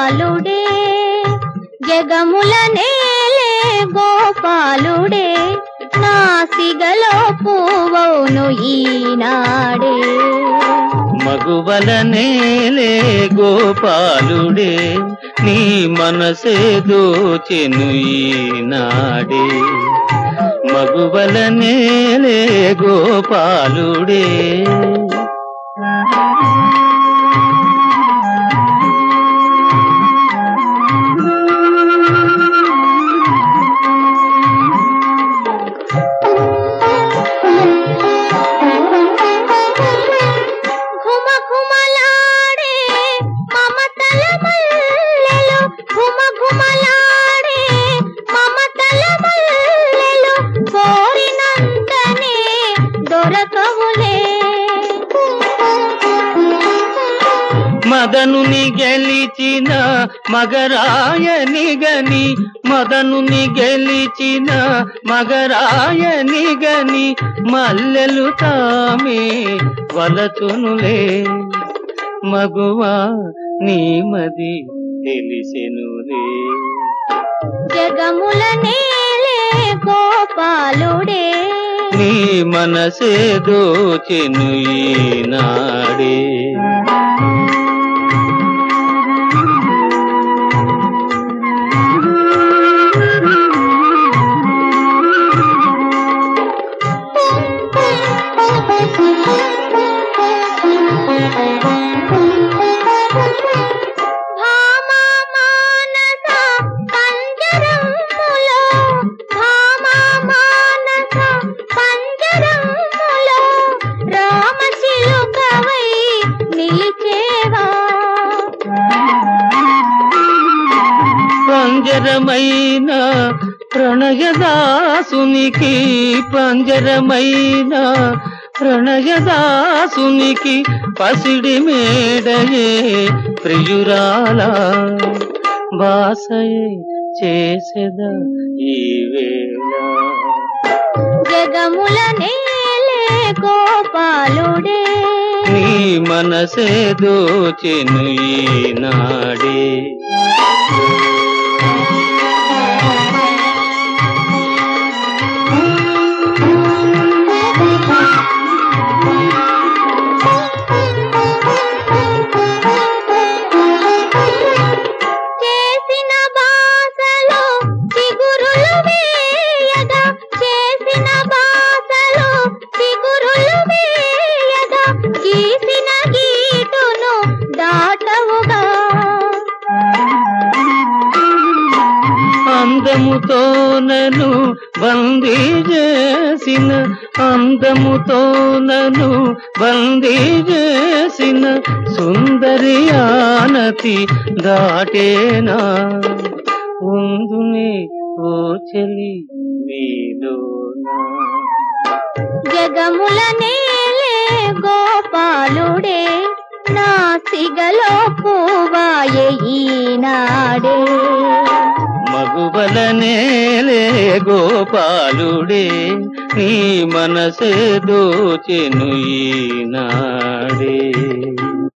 గోపాలుడే జగముల నేలే గోపాలుడే నాసిగలో పువ్వును ఈనాడే మగువల నేలే గోపాలుడే నీ మనసే దోచెను ఈనాడే మగువల నేలే గోపాలుడే ఘుమ ఘుమలాడే మమతల మల్లెలు ఘుమ ఘుమలాడే మమతల మల్లెలు కోరినంతనే దొరకవులే మదనుని గెలిచిన మగరాయని గని మదనుని గెలిచిన మగరాయని గని మల్లెలు తామే వలచునులే మగువా నీమది తెలిసెనులే జగముల నేలే గోపాలుడే నీ మనసే దోచెను ఈనాడే భామా మానస పంజరములో భామా మానస పంజరములో రామచిలుకవై నిలిచేవా పంజరమైన ప్రణయదాసునికి పంజరమైన ప్రణయదాసునికి పసిడి మేడయే ప్రియురాల వాసయే చేసెద ఈ వేళ జగముల నేలే గోపాలుడే నీ మనసే దోచెను ఈనాడే చేసిన బాసలో చిగురులు వేయగా చేసిన బాసలో చిగురులు వేయగా గీసిన గీటును దాటవుగా అందముతో నను బందీ చేసిన అందముతో నను బందీ చేసిన సుందరి ఆనతి దాటేనా ఉందునే ఓ చెలి మీలోనా జగముల నేలే గోపాలుడే నా సిగలో పువ్వాయే ఈనాడే మగువల నేలే గోపాలుడే నీ మనసే దోచెను ఈనాడే